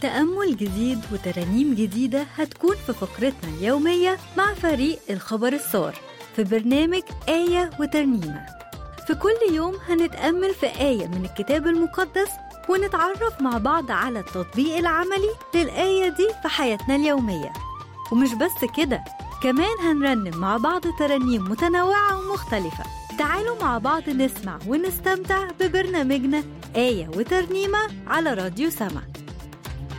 تأمل جديد وترانيم جديدة هتكون في فقرتنا اليومية مع فريق الخبر السار في برنامج آية وترنيمة في كل يوم هنتأمل في آية من الكتاب المقدس ونتعرف مع بعض على التطبيق العملي للآية دي في حياتنا اليومية ومش بس كده كمان هنرنم مع بعض ترانيم متنوعة ومختلفة تعالوا مع بعض نسمع ونستمتع ببرنامجنا آية وترنيمة على راديو سما